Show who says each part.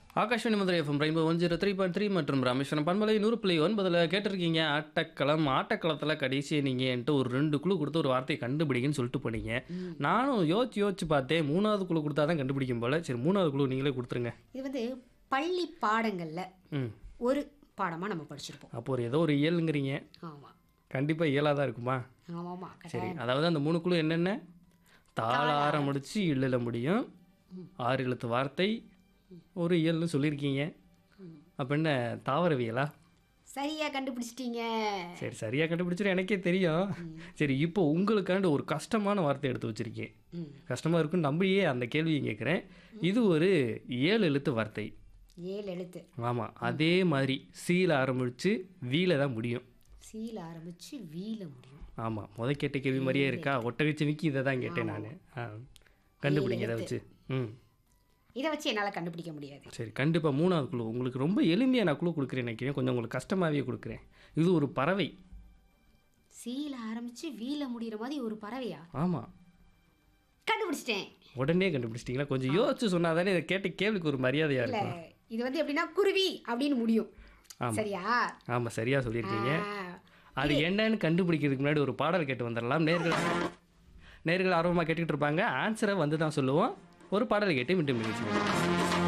Speaker 1: Akashvani Madurai FM rainbow one zero three point three மற்றும் ராமேஸ்வரம் பண்பலை நூறு புள்ளி ஒன்பதில் கேட்டிருக்கீங்க ஆட்டக்களம் ஆட்டக்களத்தில் கடைசியை நீங்கள் என்கிட்ட ஒரு ரெண்டு குழு கொடுத்து ஒரு வார்த்தையை கண்டுபிடிங்கன்னு சொல்லிட்டு போனீங்க நானும் யோசிச்சு யோசிச்சு பார்த்தேன் மூணாவது குழு கொடுத்தா தான் கண்டுபிடிக்கும் போல சரி மூணாவது குழு நீங்களே கொடுத்துருங்க
Speaker 2: இது வந்து பள்ளி பாடங்கள்ல
Speaker 1: ம்
Speaker 2: ஒரு பாடமா நம்ம படிச்சிருப்போம்
Speaker 1: அப்போ ஒரு ஏதோ ஒரு இயலுங்கிறீங்க
Speaker 2: ஆமா
Speaker 1: கண்டிப்பாக இயலாக தான் இருக்குமா
Speaker 2: ஆமாமா
Speaker 1: சரி அதாவது அந்த மூணு குழு என்னென்ன தாளார முடிச்சு இல்லில் முடியும் ஆறு எழுத்து வார்த்தை ஒரு இயல்னு சொல்லியிருக்கீங்க அப்போ என்ன தாவரவியலா
Speaker 2: சரியா கண்டுபிடிச்சிட்டீங்க
Speaker 1: சரி சரியாக கண்டுபிடிச்சிரு எனக்கே தெரியும் சரி இப்போ உங்களுக்காண்டு ஒரு கஷ்டமான வார்த்தை எடுத்து வச்சிருக்கேன்
Speaker 2: ம்.
Speaker 1: கஷ்டமாக இருக்குன்னு நம்பியே அந்த கேள்வியை கேட்குறேன் இது ஒரு ஏழு எழுத்து வார்த்தை
Speaker 2: ஏழு எழுத்து
Speaker 1: ஆமாம் அதே மாதிரி சீல ஆரம்பிச்சு வீல தான் முடியும்
Speaker 2: சீல ஆரம்பிச்சு வீல முடியும்
Speaker 1: ஆமாம் முத கேட்ட கேள்வி மாதிரியே இருக்கா ஒட்டகச்சினிக்கு இதை தான் கேட்டேன் நான் ஆ கண்டுபிடிங்க இதை வச்சு ம்
Speaker 2: இதை வச்சு என்னால கண்டுபிடிக்க முடியாது
Speaker 1: சரி கண்டிப்பாக மூணாவது குழு உங்களுக்கு ரொம்ப எளிமையாக நான் குழு கொடுக்குறேன் நினைக்கிறேன் கொஞ்சம் உங்களுக்கு கஷ்டமாகவே கொடுக்குறேன் இது ஒரு பறவை
Speaker 2: சீல ஆரம்பிச்சு வீல முடிகிற மாதிரி ஒரு பறவையா
Speaker 1: ஆமாம்
Speaker 2: கண்டுபிடிச்சிட்டேன்
Speaker 1: உடனே கண்டுபிடிச்சிட்டிங்களா கொஞ்சம் யோசிச்சு சொன்னா தானே இதை கேட்ட கேள்விக்கு ஒரு மரியாதையாக
Speaker 2: இல்ல
Speaker 1: இருக்கும்
Speaker 2: இது வந்து எப்படின்னா குருவி அப்படின்னு முடியும்
Speaker 1: ஆமா.
Speaker 2: சரியா
Speaker 1: ஆமாம் சரியாக சொல்லியிருக்கீங்க
Speaker 2: ஆ.
Speaker 1: அது என்னன்னு கண்டுபிடிக்கிறதுக்கு முன்னாடி ஒரு பாடல் கேட்டு வந்துடலாம் நேர்கள் நேர்கள் ஆர்வமாக கேட்டுக்கிட்டு இருப்பாங்க ஆன்சரை வந்து தான் சொல்லுவோம் ஒரு பாடல் கேட்டு மீண்டும் நிகழ்ச்சி